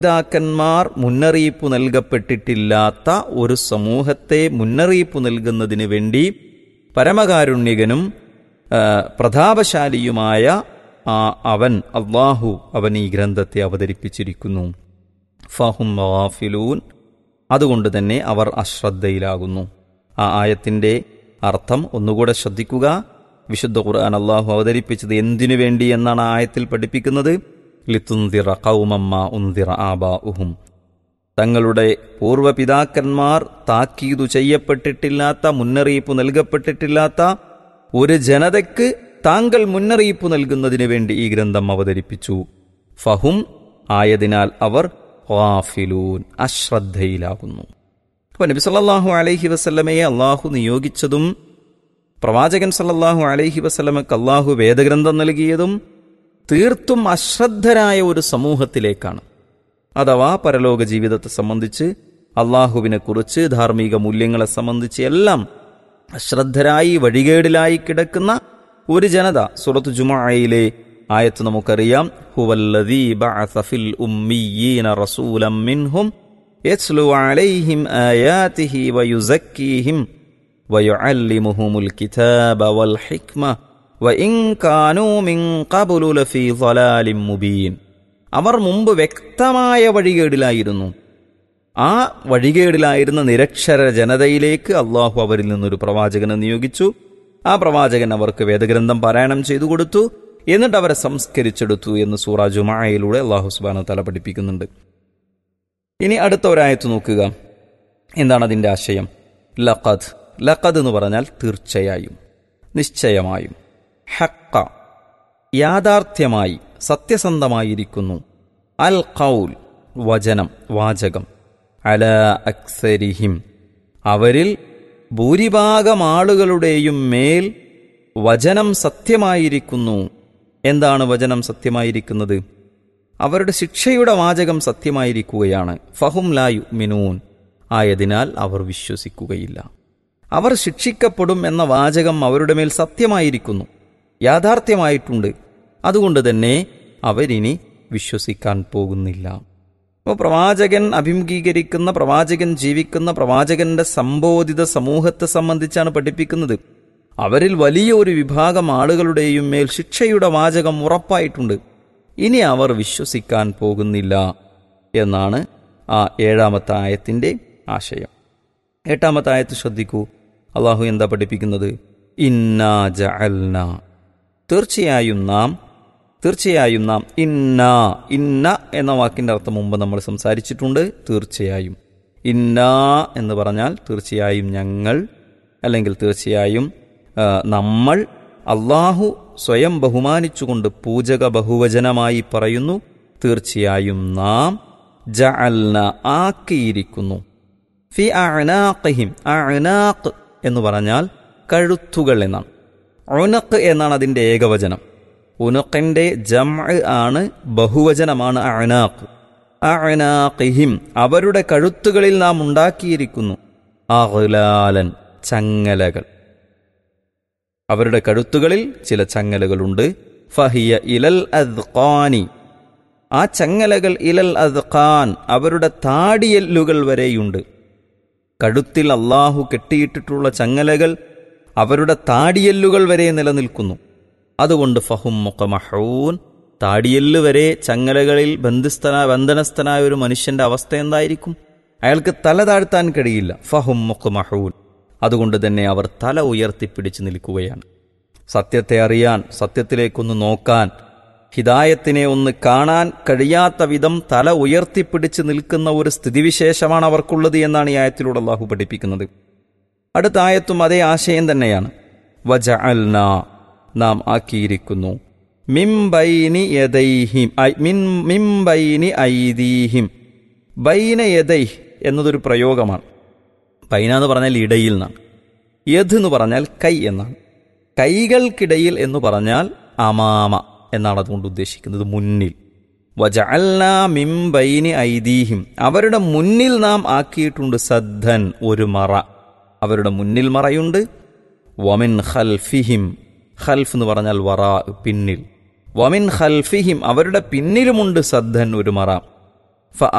പിതാക്കന്മാർ മുന്നറിയിപ്പ് നൽകപ്പെട്ടിട്ടില്ലാത്ത ഒരു സമൂഹത്തെ മുന്നറിയിപ്പ് നൽകുന്നതിന് വേണ്ടി പരമകാരുണ്യകനും ആ, പ്രതാപശാലിയുമായ ആ അവൻ അള്ളാഹു അവൻ ഈ ഗ്രന്ഥത്തെ അവതരിപ്പിച്ചിരിക്കുന്നു ഫഹും ഗാഫിലൂൻ അതുകൊണ്ട് തന്നെ അവർ അശ്രദ്ധയിലാകുന്നു ആ ആയത്തിന്റെ അർത്ഥം ഒന്നുകൂടെ ശ്രദ്ധിക്കുക വിശുദ്ധ ഖുർആൻ അള്ളാഹു അവതരിപ്പിച്ചത് എന്തിനു വേണ്ടി എന്നാണ് ആ ആയത്തിൽ പഠിപ്പിക്കുന്നത് ലിത്തുന്തിറ കൗമമ്മ ഉന്തിറ ആബാഉഹും തങ്ങളുടെ പൂർവ്വപിതാക്കന്മാർ താക്കീതു ചെയ്യപ്പെട്ടിട്ടില്ലാത്ത മുന്നറിയിപ്പ് നൽകപ്പെട്ടിട്ടില്ലാത്ത ഒരു ജനതയ്ക്ക് താങ്കൾ മുന്നറിയിപ്പ് നൽകുന്നതിന് വേണ്ടി ഈ ഗ്രന്ഥം അവതരിപ്പിച്ചു ഫഹും ആയതിനാൽ അവർ ഖാഫിലൂൻ അശ്രദ്ധയിലാകുന്നു അപ്പോൾ നബി സല്ലല്ലാഹു അലൈഹി വസല്ലമയെ അള്ളാഹു നിയോഗിച്ചതും പ്രവാചകൻ സല്ലല്ലാഹു അലൈഹി വസല്ലമക്ക് അള്ളാഹു വേദഗ്രന്ഥം നൽകിയതും തീർത്തും അശ്രദ്ധരായ ഒരു സമൂഹത്തിലേക്കാണ് അഥവാ പരലോക ജീവിതത്തെ സംബന്ധിച്ച് അള്ളാഹുവിനെ കുറിച്ച് ധാർമ്മിക മൂല്യങ്ങളെ സംബന്ധിച്ച് എല്ലാം അശ്രദ്ധരായി വഴികേടിലായി കിടക്കുന്ന ഒരു ജനത സുറത്ത് ജുമായിലെ ആയത്ത് നമുക്കറിയാം ഹുവല്ലദീ ബഅസ ഫിൽ ഉമ്മിയീന റസൂലം മിൻഹും യത്ലു അലൈഹിം ആയാതിഹി വയുസക്കീഹിം വയുഅല്ലിമുഹുമുൽ കിതാബ വൽ ഹിക്മ വഇൻ കാനൂ മിൻ ഖബ്ലു ലഫീ ളലാലിൻ മുബീൻ അവർ മുമ്പ് വ്യക്തമായ വഴികേടിലായിരുന്നു ആ വഴികേടിലായിരുന്ന നിരക്ഷര ജനതയിലേക്ക് അള്ളാഹു അവരിൽ നിന്നൊരു പ്രവാചകനെ നിയോഗിച്ചു ആ പ്രവാചകൻ അവർക്ക് വേദഗ്രന്ഥം പാരായണം ചെയ്തു കൊടുത്തു എന്നിട്ട് അവരെ സംസ്കരിച്ചെടുത്തു എന്ന് സൂറ ജുമായയിലൂടെ അള്ളാഹു സുബാന തല പഠിപ്പിക്കുന്നുണ്ട് ഇനി അടുത്ത ഒരായത്ത് നോക്കുക എന്താണ് അതിന്റെ ആശയം ലഖദ് ലഖദ് എന്ന് പറഞ്ഞാൽ തീർച്ചയായും നിശ്ചയമായും ഹക്ക യാഥാർത്ഥ്യമായി സത്യസന്ധമായിരിക്കുന്നു അൽ ഖൗൽ വചനം വാചകം അല അക്സരിഹിം അവരിൽ ഭൂരിഭാഗം ആളുകളുടെയും മേൽ വചനം സത്യമായിരിക്കുന്നു എന്താണ് വചനം സത്യമായിരിക്കുന്നത് അവരുടെ ശിക്ഷയുടെ വാചകം സത്യമായിരിക്കുകയാണ് ഫഹും ലായു മിനൂൻ ആയതിനാൽ അവർ വിശ്വസിക്കുകയില്ല അവർ ശിക്ഷിക്കപ്പെടും എന്ന വാചകം അവരുടെ മേൽ സത്യമായിരിക്കുന്നു യാഥാർത്ഥ്യമായിട്ടുണ്ട് അതുകൊണ്ട് തന്നെ അവരിനി വിശ്വസിക്കാൻ പോകുന്നില്ല അപ്പോൾ പ്രവാചകൻ അഭിമുഖീകരിക്കുന്ന പ്രവാചകൻ ജീവിക്കുന്ന പ്രവാചകന്റെ സംബോധിത സമൂഹത്തെ സംബന്ധിച്ചാണ് പഠിപ്പിക്കുന്നത് അവരിൽ വലിയ ഒരു വിഭാഗം ആളുകളുടെയും മേൽ ശിക്ഷയുടെ വാചകം ഉറപ്പായിട്ടുണ്ട് ഇനി അവർ വിശ്വസിക്കാൻ പോകുന്നില്ല എന്നാണ് ആ ഏഴാമത്തെ ആയത്തിന്റെ ആശയം എട്ടാമത്തെ ആയത്ത് ശ്രദ്ധിക്കൂ അള്ളാഹു എന്താ പഠിപ്പിക്കുന്നത് ഇന്നാ ജഅൽന തീർച്ചയായും നാം തീർച്ചയായും നാം ഇന്ന ഇന്ന എന്ന വാക്കിന്റെ അർത്ഥം മുമ്പ് നമ്മൾ സംസാരിച്ചിട്ടുണ്ട് തീർച്ചയായും ഇന്ന എന്ന് പറഞ്ഞാൽ തീർച്ചയായും ഞങ്ങൾ അല്ലെങ്കിൽ തീർച്ചയായും ആ, നമ്മൾ അള്ളാഹു സ്വയം ബഹുമാനിച്ചുകൊണ്ട് പൂജക ബഹുവചനമായി പറയുന്നു തീർച്ചയായും നാം ജഅൽന ആക്കിയിരിക്കുന്നു ഫി അഅനാഖിഹിം അഅനാഖ് എന്ന് പറഞ്ഞാൽ കഴുത്തുകൾ എന്നാണ് ഉനഖ് എന്നാണ് അതിന്റെ ഏകവചനം ഉനഖിന്റെ ജംഅ് ആണ് ബഹുവചനമാണ് അഅനാഖ് അഅനാഖിഹിം അവരുടെ കഴുത്തുകളിൽ നാം ഉണ്ടാക്കിയിരിക്കുന്നു അഗ്ലാലൻ ചങ്ങലകൾ അവരുടെ കഴുത്തുകളിൽ ചില ചങ്ങലകളുണ്ട് ഫഹിയ ഇലൽ അദ്ഖാനി ആ ചങ്ങലകൾ ഇലൽ അദ്ഖാൻ അവരുടെ താടിയെല്ലുകൾ വരെയുണ്ട് കഴുത്തിൽ അള്ളാഹു കെട്ടിയിട്ടിട്ടുള്ള ചങ്ങലകൾ അവരുടെ താടിയെല്ലുകൾ വരെ നിലനിൽക്കുന്നു അതുകൊണ്ട് ഫഹും മുഖമഹൂൻ താടിയെല്ല് വരെ ചങ്ങലകളിൽ ബന്ധസ്ഥന ബന്ധനസ്ഥനായ ഒരു മനുഷ്യന്റെ അവസ്ഥ എന്തായിരിക്കും അയാൾക്ക് തല താഴ്ത്താൻ കഴിയില്ല ഫഹും മുഖമഹൂൻ അതുകൊണ്ട് തന്നെ അവർ തല ഉയർത്തിപ്പിടിച്ച് നിൽക്കുകയാണ് സത്യത്തെ അറിയാൻ സത്യത്തിലേക്കൊന്ന് നോക്കാൻ ഹിദായത്തിനെ ഒന്ന് കാണാൻ കഴിയാത്ത വിധം തല ഉയർത്തിപ്പിടിച്ച് നിൽക്കുന്ന ഒരു സ്ഥിതിവിശേഷമാണ് അവർക്കുള്ളത് എന്നാണ് ഈ ആയത്തിലൂടെ അള്ളാഹു പഠിപ്പിക്കുന്നത് അടുത്ത ആയത്തും അതേ ആശയം തന്നെയാണ് വജഅൽന നാം ആക്കിയിരിക്കുന്നു മിംബൈനി യദൈഹിം ഐ- മിൻ- മിംബൈനി ഐദീഹിം ബൈന യദൈഹ് എന്നതൊരു പ്രയോഗമാണ് ബൈന എന്ന് പറഞ്ഞാൽ ഇടയിൽ നിന്നാണ് യദ് എന്ന് പറഞ്ഞാൽ കൈ എന്നാണ് കൈകൾക്കിടയിൽ എന്ന് പറഞ്ഞാൽ അമാമ എന്നാണ് അതുകൊണ്ട് ഉദ്ദേശിക്കുന്നത് മുന്നിൽ വജഅൽന മിം ബൈനി ഐദീഹിം അവരുടെ മുന്നിൽ നാം ആക്കിയിട്ടുണ്ട് സദ്ധൻ ഒരു മറ അവരുടെ മുന്നിൽ മറയുണ്ട് വമിൻ ഖൽഫിഹിം ഖൽഫ് എന്ന് പറഞ്ഞാൽ വറ പിന്നിൽ വമിൻ ഖൽഫിഹിം അവരുടെ പിന്നിലുമുണ്ട് സദ്ധൻ ഒരു മറ ഫ